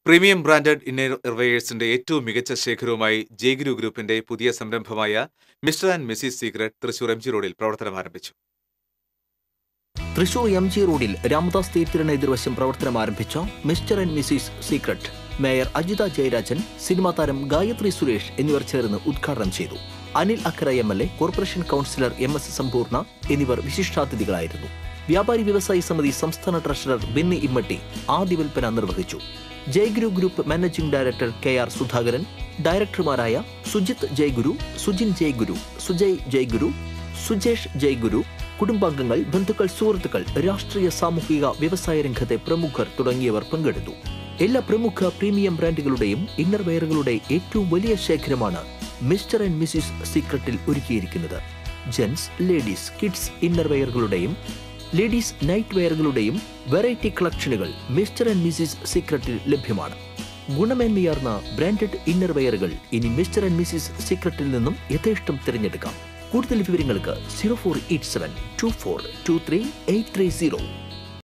premium branded ഇന്നർവെയേഴ്സിന്റെ ഏറ്റവും മികച്ച ശേഖരവുമായി ജേഗുരു ഗ്രൂപ്പിന്റെ പുതിയ സംരംഭമായ Mr and Mrs Secret Thrissur M G റോഡിൽ പ്രവർത്തനം ആരംഭിച്ചു തൃശൂർ എം ജി റോഡിൽ രാമദാസ് തിയേറ്ററിന് എതിർവശം പ്രവർത്തനം ആരംഭിച്ച Mr and Mrs Secret mayor Ajitha Jayarajan cinema താരം ഗായത്രി സുരേഷ് എന്നിവർ ചേർന്ന് ഉദ്ഘാടനം ചെയ്തു Anil Akkara M L A corporation councillor M S Sampoorna എന്നിവർ വിശിഷ്ടാതിഥികളായിരുന്നു വ്യാപാരി വ്യവസായി സമിതി സംസ്ഥാന ട്രഷറർ ബെന്നി ഇമ്മട്ടി ആദ്യ വിൽപ്പന നിർവഹിച്ചു Jaiguru group managing director K R Sudhakaran ഡയറക്ടർമാരായ സുജിത് ജയ്ഗുരു സുജിൻ ജയ്ഗുരു സുജയ് ജയ്ഗുരു സുജേഷ് ജയ്ഗുരു കുടുംബാംഗങ്ങൾ ബന്ധുക്കൾ സുഹൃത്തുക്കൾ രാഷ്ട്രീയ സാമൂഹിക വ്യവസായ രംഗത്തെ പ്രമുഖർ തുടങ്ങിയവർ പങ്കെടുത്തു എല്ലാ പ്രമുഖ പ്രീമിയം ബ്രാൻഡുകളുടെയും ഇന്നർ വെയറുകളുടെ ഏറ്റവും വലിയ ശേഖരമാണ് മിസ്റ്റർ ആൻഡ് മിസ്സിസ് സീക്രട്ടിൽ ഒരുക്കിയിരിക്കുന്നത് ജെൻസ് ലേഡീസ് കിഡ്സ് ഇന്നർ വെയറുകളുടെയും ലേഡീസ് നൈറ്റ് വെയറുകളുടെയും വെറൈറ്റി കളക്ഷനുകൾ മിസ്റ്റർ ആൻഡ് മിസ്സിസ് സീക്രട്ടിൽ ലഭ്യമാണ് ഗുണമേന്മയാർന്ന ബ്രാൻഡഡ് ഇന്നർ വെയറുകൾ ഇനി മിസ്റ്റർ ആൻഡ് മിസ്സിസ് സീക്രട്ടിൽ നിന്നും യഥേഷ്ടം തിരഞ്ഞെടുക്കാം കൂടുതൽ വിവരങ്ങൾക്ക് zero four eight seven two four two three eight three zero